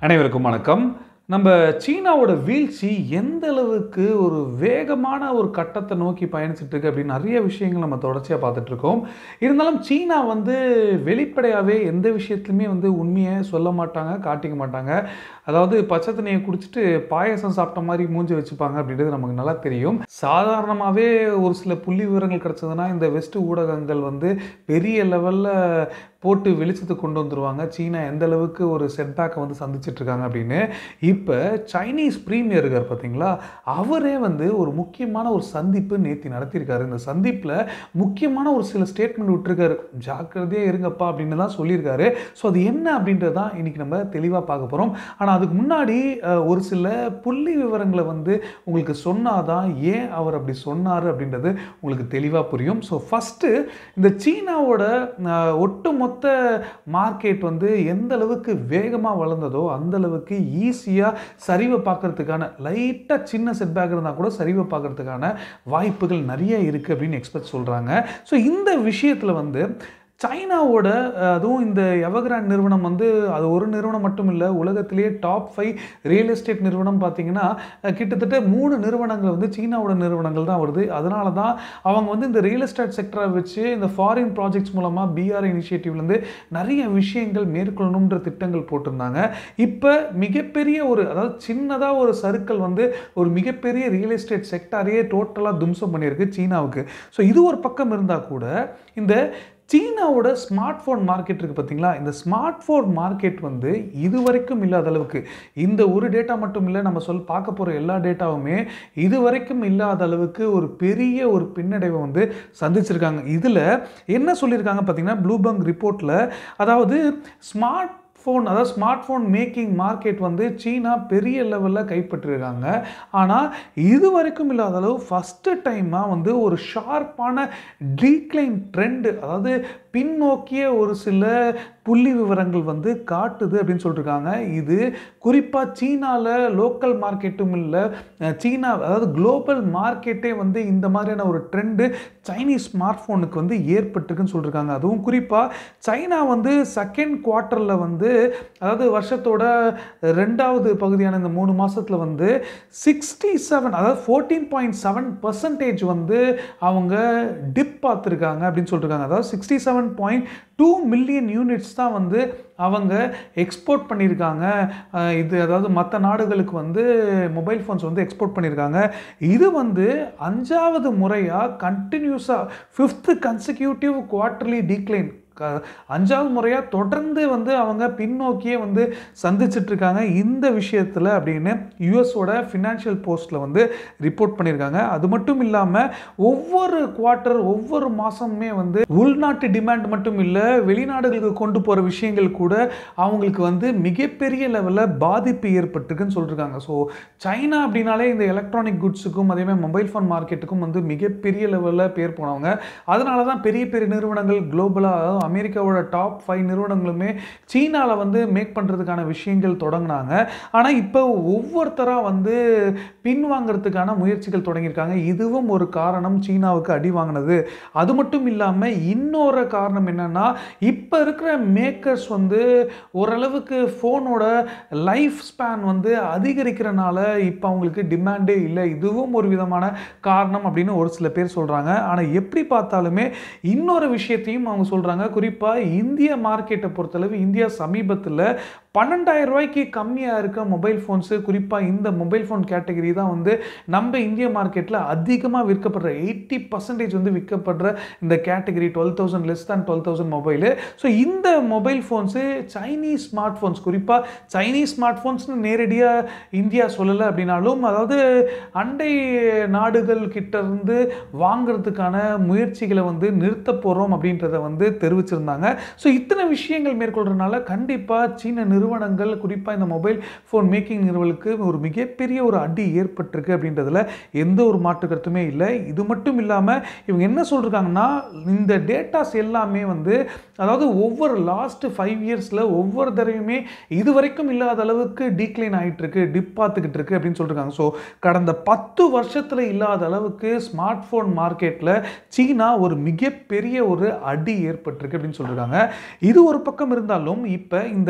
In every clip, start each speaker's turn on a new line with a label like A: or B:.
A: அனைவருக்கும் வணக்கம் நம்ம சீனாவோட வீழ்ச்சி எந்த அளவுக்கு ஒரு வேகமான ஒரு கட்டத்தை நோக்கி பயணிச்சுட்டு இருக்கு அப்படின்னு நிறைய விஷயங்கள் நம்ம தொடர்ச்சியாக பார்த்துட்டு இருக்கோம் இருந்தாலும் சீனா வந்து வெளிப்படையாகவே எந்த விஷயத்துலையுமே வந்து உண்மையை சொல்ல மாட்டாங்க காட்டிக்க மாட்டாங்க அதாவது பச்சை தண்ணியை குடிச்சிட்டு பாயசம் சாப்பிட்ட மாதிரி மூஞ்சி வச்சுப்பாங்க அப்படின்றது நமக்கு நல்லா தெரியும் சாதாரணமாகவே ஒரு சில புள்ளி விவரங்கள் கிடச்சதுன்னா இந்த வெஸ்ட் ஊடகங்கள் வந்து பெரிய லெவலில் போட்டு வெளிச்சத்துக்கு கொண்டு வந்துருவாங்க சீனா எந்த அளவுக்கு ஒரு செட்பேக்கை வந்து சந்திச்சிட்டு இருக்காங்க அப்படின்னு இப்போ சைனீஸ் பிரீமியர் இருக்கார் பார்த்தீங்களா அவரே வந்து ஒரு முக்கியமான ஒரு சந்திப்பு நேத்தி நடத்தியிருக்காரு இந்த சந்திப்பில் முக்கியமான ஒரு சில ஸ்டேட்மெண்ட் விட்டுருக்காரு ஜாக்கிரதையாக இருங்கப்பா அப்படின்னு தான் சொல்லியிருக்காரு ஸோ அது என்ன அப்படின்றது தான் இன்னைக்கு நம்ம தெளிவாக பார்க்க போகிறோம் ஆனால் அதுக்கு முன்னாடி அஹ், ஒரு சில புள்ளி விவரங்களை வந்து உங்களுக்கு சொன்னாதான் ஏன் அவர் அப்படி சொன்னார் அப்படின்றது உங்களுக்கு தெளிவாக புரியும் ஸோ ஃபஸ்ட்டு இந்த சீனாவோட அஹ், ஒட்டுமொத்த மார்க்கெட் வந்து எந்த அளவுக்கு வேகமாக வளர்ந்ததோ அந்த அளவுக்கு ஈஸியாக சரிவை பார்க்கறதுக்கான லைட்டாக சின்ன செட்பேக் இருந்தால் கூட சரிவை பார்க்கறதுக்கான வாய்ப்புகள் நிறைய இருக்குது அப்படின்னு எக்ஸ்பர்ட் சொல்கிறாங்க ஸோ இந்த விஷயத்தில் வந்து சைனாவோட அஹ், அதுவும் இந்த எவர்கிராண்ட் நிறுவனம் வந்து அது ஒரு நிறுவனம் மட்டும் இல்லை உலகத்திலேயே டாப் ஃபைவ் ரியல் எஸ்டேட் நிறுவனம் பார்த்தீங்கன்னா அஹ், கிட்டத்தட்ட மூணு நிறுவனங்கள் வந்து சீனாவோட நிறுவனங்கள் தான் வருது அதனால தான் அவங்க வந்து இந்த ரியல் எஸ்டேட் செக்டரை வச்சு இந்த ஃபாரின் ப்ராஜெக்ட்ஸ் மூலமாக பிஆர் இனிஷியேட்டிவ்லேருந்து நிறைய விஷயங்கள் மேற்கொள்ளணுன்ற திட்டங்கள் போட்டிருந்தாங்க இப்போ மிகப்பெரிய ஒரு அதாவது சின்னதாக ஒரு சர்க்கிள் வந்து ஒரு மிகப்பெரிய ரியல் எஸ்டேட் செக்டாரையே டோட்டலாக தும்சம் பண்ணியிருக்கு சீனாவுக்கு ஸோ இது ஒரு பக்கம் இருந்தால் கூட இந்த சீனாவோட ஸ்மார்ட் ஃபோன் மார்க்கெட் இருக்குது பார்த்தீங்களா இந்த ஸ்மார்ட் ஃபோன் மார்க்கெட் வந்து இது வரைக்கும் இல்லாத அளவுக்கு இந்த ஒரு டேட்டா மட்டும் இல்லை நம்ம சொல் பார்க்க போகிற எல்லா டேட்டாவுமே இது வரைக்கும் இல்லாத அளவுக்கு ஒரு பெரிய ஒரு பின்னடைவை வந்து சந்திச்சிருக்காங்க இதில் என்ன சொல்லியிருக்காங்க பார்த்தீங்கன்னா ப்ளூபங்க் ரிப்போர்ட்டில் அதாவது ஸ்மார்ட் ஃபோன் அதாவது ஸ்மார்ட் ஃபோன் மேக்கிங் மார்க்கெட் வந்து சீனா பெரிய லெவலில் கைப்பற்றிருக்காங்க ஆனால் இது வரைக்கும் இல்லாத அளவு ஃபஸ்ட்டு டைமாக வந்து ஒரு ஷார்ப்பான டீக்ளைன் ட்ரெண்டு அதாவது பின்னோக்கிய ஒரு சில புள்ளி விவரங்கள் வந்து காட்டுது அப்படின்னு சொல்லியிருக்காங்க இது குறிப்பாக சீனாவில் லோக்கல் மார்க்கெட்டும் இல்லை அஹ் சீனா அதாவது குளோபல் மார்க்கெட்டே வந்து இந்த மாதிரியான ஒரு ட்ரெண்டு சைனீஸ் ஸ்மார்ட் ஃபோனுக்கு வந்து ஏற்பட்டிருக்குன்னு சொல்லியிருக்காங்க அதுவும் குறிப்பாக சைனா வந்து செகண்ட் குவார்ட்டரில் வந்து அதாவது வருஷத்தோட ரெண்டாவது பகுதியான இந்த மூணு மாதத்தில் வந்து சிக்ஸ்டி செவன் அதாவது ஃபோர்டீன் பாயிண்ட் செவன் பர்சன்டேஜ் வந்து அவங்க டிப் பார்த்துருக்காங்க அப்படின்னு சொல்லியிருக்காங்க அதாவது sixty seven point two million units தான் வந்து அவங்க எக்ஸ்போர்ட் பண்ணியிருக்காங்க அஹ் இது அதாவது மற்ற நாடுகளுக்கு வந்து மொபைல் ஃபோன்ஸ் வந்து எக்ஸ்போர்ட் பண்ணியிருக்காங்க இது வந்து அஞ்சாவது முறையாக கண்டினியூஸாக ஃபிஃப்த்து கன்சிக்யூட்டிவ் குவார்ட்டர்லி டீக்ளைன் அஞ்சாவது முறையாக தொடர்ந்து வந்து அவங்க பின்னோக்கியே வந்து சந்திச்சிட்டு இருக்காங்க இந்த விஷயத்தில் அப்படின்னு யூஎஸோட ஃபினான்ஷியல் போஸ்ட்டில் வந்து ரிப்போர்ட் பண்ணியிருக்காங்க அது மட்டும் இல்லாமல் ஒவ்வொரு குவார்ட்டர் ஒவ்வொரு மாதமுமே வந்து உள்நாட்டு டிமாண்ட் மட்டும் இல்லை வெளிநாடுகளுக்கு கொண்டு போகிற விஷயங்கள் கூட அவங்களுக்கு வந்து மிகப்பெரிய லெவலில் பாதிப்பு ஏற்பட்டிருக்குன்னு சொல்லியிருக்காங்க ஸோ சைனா அப்படின்னாலே இந்த எலக்ட்ரானிக் குட்ஸுக்கும் அதேமாதிரி மொபைல் ஃபோன் மார்க்கெட்டுக்கும் வந்து மிகப்பெரிய லெவலில் பேர் போனவங்க அதனால தான் பெரிய பெரிய நிறுவனங்கள் குளோபலாக அதாவது அமெரிக்காவோட டாப் ஃபைவ் நிறுவனங்களுமே சீனாவில் வந்து மேக் பண்ணுறதுக்கான விஷயங்கள் தொடங்கினாங்க ஆனால் இப்போ ஒவ்வொருத்தராக வந்து பின்வாங்கிறதுக்கான முயற்சிகள் தொடங்கியிருக்காங்க இதுவும் ஒரு காரணம் சீனாவுக்கு அடி வாங்கினது அது மட்டும் இல்லாமல் இன்னொரு காரணம் என்னன்னா இப்போ இருக்கிற மேக்கர்ஸ் வந்து ஓரளவுக்கு ஃபோனோட லைஃப் ஸ்பேன் வந்து அதிகரிக்கிறனால இப்போ அவங்களுக்கு டிமாண்டே இல்லை இதுவும் ஒரு விதமான காரணம் அப்படின்னு ஒரு சில பேர் சொல்கிறாங்க ஆனால் எப்படி பார்த்தாலுமே இன்னொரு விஷயத்தையும் அவங்க சொல்கிறாங்க குறிப்பாக இந்திய மார்க்கெட்டை பொறுத்தளவு இந்தியா சமீபத்தில் பன்னெண்டாயிரம் ரூபாய்க்கு கம்மியாக இருக்க மொபைல் ஃபோன்ஸு குறிப்பாக இந்த மொபைல் ஃபோன் கேட்டகரி தான் வந்து நம்ம இந்திய மார்க்கெட்டில் அதிகமாக விற்கப்படுற எயிட்டி பர்சன்டேஜ் வந்து விற்கப்படுற இந்த category twelve thousand less than twelve thousand mobile so இந்த mobile phones Chinese smart phones குறிப்பாக சைனீஸ் ஸ்மார்ட் ஃபோன்ஸ்னு நேரடியாக இந்தியா சொல்லலை அப்படின்னாலும் அதாவது அண்டை நாடுகள் கிட்ட இருந்து வாங்குறதுக்கான முயற்சிகளை வந்து நிறுத்த போகிறோம் அப்படின்றத வந்து தெரிவிச்சிருந்தாங்க ஸோ இத்தனை விஷயங்கள் மேற்கொள்றதுனால கண்டிப்பாக சீன நிறுவனங்கள் குறிப்பாக இந்த மொபைல் ஃபோன் மேக்கிங் நிறுவனங்களுக்கு ஒரு மிகப்பெரிய ஒரு அடி ஏற்பட்டிருக்கு அப்படின்றதுல எந்த ஒரு மாற்று கருத்துமே இல்லை இது மட்டும் இல்லாமல் இவங்க என்ன சொல்லிருக்காங்கன்னா இந்த டேட்டாஸ் எல்லாமே வந்து அதாவது ஒவ்வொரு லாஸ்ட் ஃபைவ் இயர்ஸில் ஒவ்வொரு தடவையுமே இது வரைக்கும் இல்லாத அளவுக்கு டீக்ளைன் ஆகிட்டு இருக்கு டிப் பார்த்துக்கிட்டு இருக்கு அப்படின்னு சொல்லியிருக்காங்க ஸோ கடந்த பத்து வருஷத்தில் இல்லாத அளவுக்கு ஸ்மார்ட் ஃபோன் மார்க்கெட்டில் சீனா ஒரு மிகப்பெரிய ஒரு அடி ஏற்பட்டிருக்கு அப்படின்னு சொல்லியிருக்காங்க இது ஒரு பக்கம் இருந்தாலும் இப்போ இந்த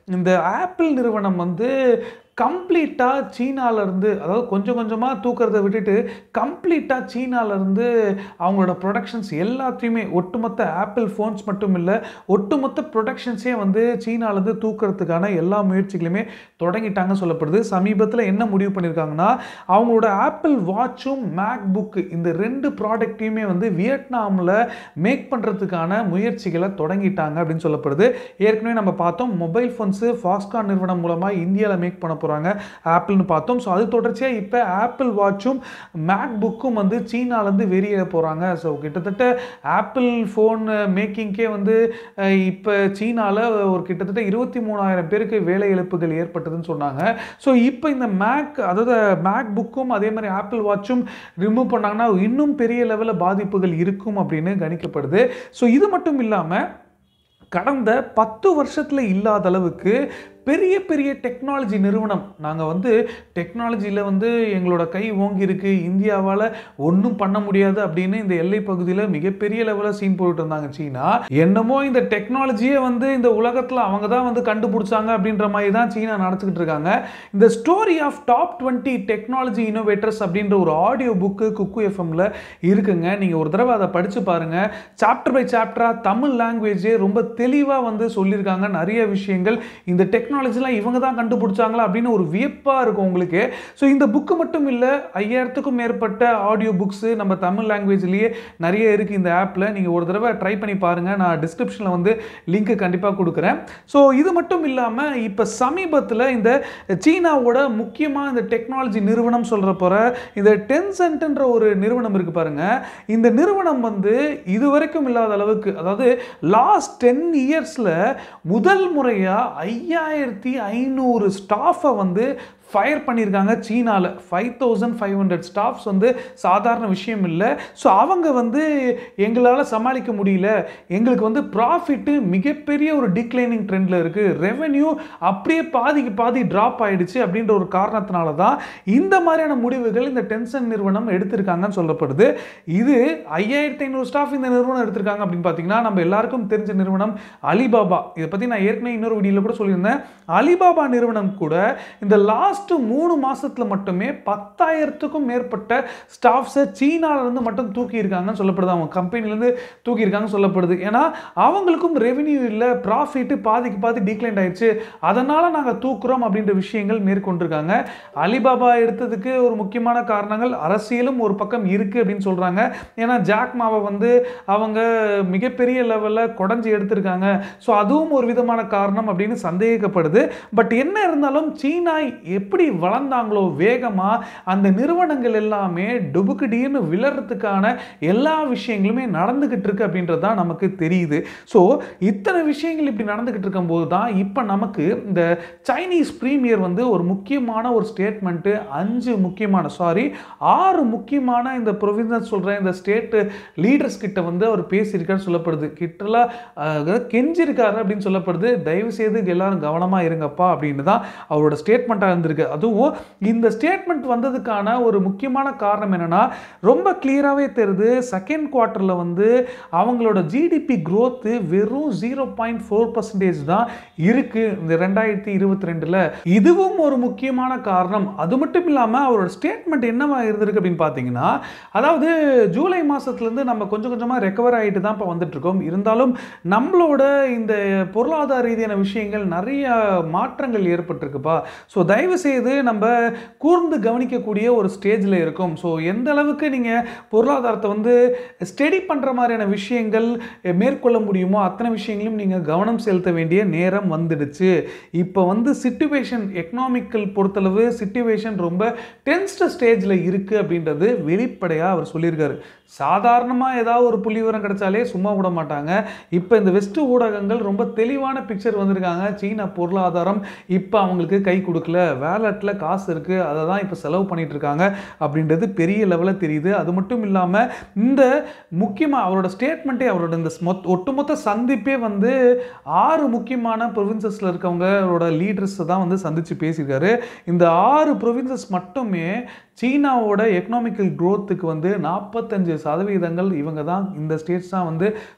A: இந்த ஆப்பிள் நிறுவனம் வந்து கம்ப்ளீட்டாக சீனாலேருந்து அதாவது கொஞ்சம் கொஞ்சமாக தூக்கிறத விட்டுட்டு கம்ப்ளீட்டாக சீனாலேருந்து அவங்களோட ப்ரொடக்ஷன்ஸ் எல்லாத்தையுமே ஒட்டுமொத்த ஆப்பிள் ஃபோன்ஸ் மட்டும் இல்லை ஒட்டுமொத்த ப்ரொடக்ஷன்ஸே வந்து சீனாலேருந்து தூக்கிறதுக்கான எல்லா முயற்சிகளுமே தொடங்கிட்டாங்க சொல்லப்படுது சமீபத்தில் என்ன முடிவு பண்ணியிருக்காங்கன்னா அவங்களோட ஆப்பிள் வாட்சும் மேக் புக்கு இந்த ரெண்டு ப்ராடக்ட்டையுமே வந்து வியட்நாமில் மேக் பண்ணுறதுக்கான முயற்சிகளை தொடங்கிட்டாங்க அப்படின்னு சொல்லப்படுது ஏற்கனவே நம்ம பார்த்தோம் மொபைல் ஃபோன்ஸு ஃபாஸ்கான் நிறுவனம் மூலமாக இந்தியாவில் மேக் பண்ண போகிறாங்க ஆப்பிள்னு பார்த்தோம் ஸோ அது தொடர்ச்சியாக இப்போ ஆப்பிள் வாட்சும் மேக் புக்கும் வந்து சீனாலேருந்து வெளியேற போகிறாங்க ஸோ கிட்டத்தட்ட ஆப்பிள் ஃபோன் மேக்கிங்க்கே வந்து அஹ், இப்போ சீனாவில் ஒரு கிட்டத்தட்ட இருபத்தி மூணாயிரம் பேருக்கு வேலை இழப்புகள் ஏற்பட்டதுன்னு சொன்னாங்க ஸோ இப்போ இந்த மேக் அதாவது மேக் புக்கும் அதே மாதிரி ஆப்பிள் வாட்சும் ரிமூவ் பண்ணாங்கன்னா இன்னும் பெரிய லெவலில் பாதிப்புகள் இருக்கும் அப்படின்னு கணிக்கப்படுது ஸோ இது மட்டும் இல்லாமல் கடந்த பத்து வருஷத்தில் இல்லாத அளவுக்கு பெரிய பெரிய டெக்னாலஜி நிறுவனம் நாங்கள் வந்து டெக்னாலஜியில் வந்து எங்களோட கை ஓங்கி இருக்கு இந்தியாவால் ஒன்றும் பண்ண முடியாது அப்படின்னு இந்த எல்லை பகுதியில் மிகப்பெரிய லெவலில் சீன் போட்டுட்டு இருந்தாங்க சீனா என்னமோ இந்த டெக்னாலஜியே வந்து இந்த உலகத்தில் அவங்க தான் வந்து கண்டுபிடிச்சாங்க அப்படின்ற மாதிரி தான் சீனா நடத்துக்கிட்டு இருக்காங்க இந்த story of top twenty technology innovators அப்படின்ற ஒரு ஆடியோ புக்கு குக்கு எஃப்எம்ல இருக்குங்க நீங்கள் ஒரு தடவை அதை படித்து பாருங்க சாப்டர் பை சாப்டராக தமிழ் லாங்குவேஜே ரொம்ப தெளிவாக வந்து சொல்லியிருக்காங்க நிறைய விஷயங்கள் இந்த டெக்னாலஜிலாம் இவங்க தான் கண்டுபிடிச்சாங்களா அப்படின்னு ஒரு வியப்பாக இருக்கும் உங்களுக்கு ஸோ இந்த புக்கு மட்டும் இல்லை ஐயாயிரத்துக்கும் மேற்பட்ட ஆடியோ புக்ஸு நம்ம தமிழ் லாங்குவேஜ்லேயே நிறைய இருக்குது இந்த ஆப்பில் நீங்கள் ஒரு தடவை ட்ரை பண்ணி பாருங்கள் நான் டிஸ்கிரிப்ஷனில் வந்து லிங்க்கு கண்டிப்பாக கொடுக்குறேன் ஸோ இது மட்டும் இல்லாமல் இப்போ சமீபத்தில் இந்த சீனாவோட முக்கியமாக இந்த டெக்னாலஜி நிறுவனம் சொல்கிற போகிற இந்த டென்சென்ட்ன்ற ஒரு நிறுவனம் இருக்குது பாருங்க இந்த நிறுவனம் வந்து இதுவரைக்கும் இல்லாத அளவுக்கு அதாவது லாஸ்ட் டென் இயர்ஸில் முதல் முறையாக ஐயாயிரத்தி ஐநூறு ஸ்டாஃபை வந்து ஃபயர் பண்ணியிருக்காங்க சீனாவில் five thousand five hundred staffs வந்து சாதாரண விஷயம் இல்லை ஸோ அவங்க வந்து எங்களால் சமாளிக்க முடியல எங்களுக்கு வந்து ப்ராஃபிட்டு மிகப்பெரிய ஒரு டிக்ளைனிங் ட்ரெண்டில் இருக்குது ரெவென்யூ அப்படியே பாதிக்கு பாதி ட்ராப் ஆயிடுச்சு அப்படின்ற ஒரு காரணத்தினால தான் இந்த மாதிரியான முடிவுகள் இந்த டென்சன் நிறுவனம் எடுத்திருக்காங்கன்னு சொல்லப்படுது இது ஐயாயிரத்தி ஐநூறு ஸ்டாஃப் இந்த நிறுவனம் எடுத்திருக்காங்க அப்படின்னு பார்த்தீங்கன்னா நம்ம எல்லாருக்கும் தெரிஞ்ச நிறுவனம் அலிபாபா இதை பற்றி நான் ஏற்கனவே இன்னொரு வீடியோவில் கூட சொல்லியிருந்தேன் அலிபாபா நிறுவனம் கூட இந்த லாஸ்ட் மூணு மாசத்துல மட்டுமே பத்தாயிரத்துக்கும் மேற்பட்ட ஸ்டாஃப்ஸை சீனாவிலேருந்து மட்டும் தூக்கியிருக்காங்கன்னு சொல்லப்படுது அவங்க கம்பெனிலேருந்து தூக்கியிருக்காங்கன்னு சொல்லப்படுது ஏன்னா அவங்களுக்கும் ரெவென்யூ இல்லை ப்ராஃபிட்டு பாதிக்கு பாதி டிக்ளைன் ஆயிடுச்சு அதனால் நாங்கள் தூக்குறோம் அப்படின்ற விஷயங்கள் மேற்கொண்டிருக்காங்க அலிபாபா எடுத்ததுக்கு ஒரு முக்கியமான காரணங்கள் அரசியலும் ஒரு பக்கம் இருக்குது அப்படின்னு சொல்கிறாங்க ஏன்னா ஜாக்மாவை வந்து அவங்க மிகப்பெரிய லெவலில் குடஞ்சி எடுத்திருக்காங்க ஸோ அதுவும் ஒரு விதமான காரணம் அப்படின்னு சந்தேகிக்கப்படுது பட் என்ன இருந்தாலும் சீனா எப்படி வளர்ந்தாங்களோ வேகமாக அந்த நிறுவனங்கள் எல்லாமே டுபுக்குடின்னு விழறதுக்கான எல்லா விஷயங்களுமே நடந்துக்கிட்டு இருக்கு அப்படின்றது தான் நமக்கு தெரியுது ஸோ இத்தனை விஷயங்கள் இப்படி நடந்துக்கிட்டு இருக்கும்போது தான் இப்போ நமக்கு இந்த சைனீஸ் பிரீமியர் வந்து ஒரு முக்கியமான ஒரு ஸ்டேட்மெண்ட்டு அஞ்சு முக்கியமான சாரி ஆறு முக்கியமான இந்த ப்ரொவின்ஸ் சொல்கிற இந்த ஸ்டேட்டு லீடர்ஸ் கிட்ட வந்து அவர் பேசியிருக்காரு சொல்லப்படுது கிட்டலாம் அஹ், கெஞ்சிருக்காரு அப்படின்னு சொல்லப்படுது தயவு செய்து எல்லாரும் கவனமாக இருங்கப்பா அப்படின்னு தான் அவரோட ஸ்டேட்மெண்ட்டாக இருந்திருக்கு அதுவும் இந்த ஸ்டேட்மெண்ட் வந்ததுக்கான ஒரு முக்கியமான காரணம் என்னன்னா ரொம்ப கிளியராகவே தெரியுது செகண்ட் குவார்ட்டரில் வந்து அவங்களோட ஜிடிபி growth வெறும் ஜீரோ பாயிண்ட் ஃபோர் பர்சன்டேஜ் தான் இருக்கு இந்த ரெண்டாயிரத்தி இருபத்தி ரெண்டில் இதுவும் ஒரு முக்கியமான காரணம் அது மட்டும் இல்லாமல் அவரோட ஸ்டேட்மெண்ட் என்னவா இருந்திருக்கு அப்படின்னு பார்த்தீங்கன்னா அதாவது ஜூலை மாதத்துலேருந்து நம்ம கொஞ்சம் கொஞ்சமாக ரெக்கவர் ஆகிட்டு தான் இப்போ வந்துட்டு இருக்கோம் இருந்தாலும் நம்மளோட இந்த பொருளாதார ரீதியான விஷயங்கள் நிறைய மாற்றங்கள் ஏற்பட்டிருக்குப்பா ஸோ தயவு செய்து நம்ம கூர்ந்து கவனிக்கக்கூடிய ஒரு ஸ்டேஜில் இருக்கும் ஸோ எந்த அளவுக்கு நீங்கள் பொருளாதாரத்தை வந்து ஸ்டெடி பண்ணுற மாதிரியான விஷயங்கள் மேற்கொள்ள முடியுமோ அத்தனை விஷயங்களையும் நீங்கள் கவனம் செலுத்த வேண்டிய நேரம் வந்துடுச்சு இப்போ வந்து சிட்டுவேஷன் எக்கனாமிக்கல் பொறுத்தளவு சிட்டுவேஷன் ரொம்ப டென்ஸ்ட் ஸ்டேஜில் இருக்குது அப்படின்றது வெளிப்படையாக அவர் சொல்லியிருக்காரு சாதாரணமாக ஏதாவது ஒரு புள்ளி விவரம் கிடைச்சாலே சும்மா விட மாட்டாங்க இப்போ இந்த வெஸ்ட் ஊடகங்கள் ரொம்ப தெளிவான பிக்சர் வந்திருக்காங்க சீன பொருளாதாரம் இப்போ அவங்களுக்கு கை கொடுக்கல வேலட்டில் காசு இருக்குது அதை தான் இப்போ செலவு பண்ணிட்டு இருக்காங்க அப்படின்றது பெரிய லெவலில் தெரியுது அது மட்டும் இல்லாமல் இந்த முக்கியமாக அவரோட ஸ்டேட்மெண்ட்டே அவரோட இந்த மொத் ஒட்டுமொத்த சந்திப்பே வந்து ஆறு முக்கியமான ப்ரொவின்சஸில் இருக்கவங்களோட லீடர்ஸை தான் வந்து சந்தித்து பேசியிருக்காரு இந்த ஆறு ப்ரொவின்சஸ் மட்டுமே சீனாவோட எக்கனாமிக்கல் growth-க்கு வந்து நாற்பத்தஞ்சு சதவீதங்கள் இவங்க தான் இந்த ஸ்டேட்ஸ் தான் வந்து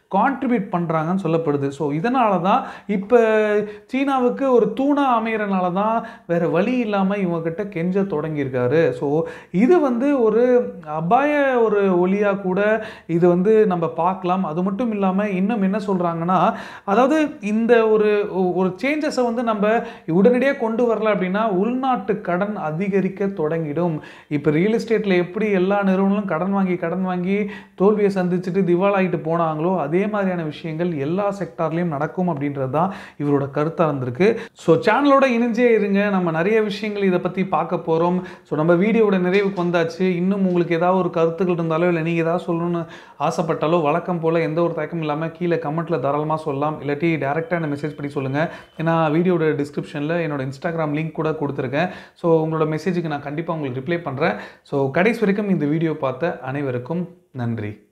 A: கான்ட்ரிபியூட் பண்ணுறாங்கன்னு சொல்லப்படுது ஸோ இதனால தான் இப்போ சீனாவுக்கு ஒரு தூணா அமையறனால தான் வேற வழி இல்லாமல் இவங்ககிட்ட கெஞ்ச தொடங்கியிருக்காரு ஸோ இது வந்து ஒரு அபாய ஒரு ஒளியாக கூட இது வந்து நம்ம பார்க்கலாம் அது மட்டும் இல்லாமல் இன்னும் என்ன சொல்கிறாங்கன்னா அதாவது இந்த ஒரு ஒரு சேஞ்சஸை வந்து நம்ம உடனடியாக கொண்டு வரல அப்படின்னா உள்நாட்டு கடன் அதிகரிக்க தொடங்கிடும் இப்போ ரியல் எஸ்டேட்டில் எப்படி எல்லா நிறுவனங்களும் கடன் வாங்கி கடன் வாங்கி தோல்வியை சந்திச்சுட்டு திவாலாகிட்டு போனாங்களோ அதே மாதிரியான விஷயங்கள் எல்லா செக்டார்லேயும் நடக்கும் அப்படின்றது தான் இவரோட கருத்தாக இருந்திருக்கு ஸோ சேனலோட இணைஞ்சே இருங்க நம்ம நிறைய விஷயங்கள் இதை பற்றி பார்க்க போகிறோம் ஸோ நம்ம வீடியோவோட நிறைவுக்கு வந்தாச்சு இன்னும் உங்களுக்கு ஏதாவது ஒரு கருத்துக்கள் இருந்தாலோ இல்லை நீங்கள் ஏதாவது சொல்லணும்னு ஆசைப்பட்டாலோ வழக்கம் போல் எந்த ஒரு தயக்கமும் இல்லாமல் கீழே கமெண்ட்டில் தாராளமாக சொல்லலாம் இல்லாட்டி டேரெக்டாக என்ன மெசேஜ் பண்ணி சொல்லுங்கள் ஏன்னா வீடியோட டிஸ்கிரிப்ஷனில் என்னோட இன்ஸ்டாகிராம் லிங்க் கூட கொடுத்துருக்கேன் ஸோ உங்களோட மெசேஜுக்கு நான் கண்டிப்பாக உங்களுக்கு ரிப்ளை பண்ணுறேன் ஸோ கடைசி வரைக்கும் இந்த வீடியோ பார்த்த அனைவருக்கும் நன்றி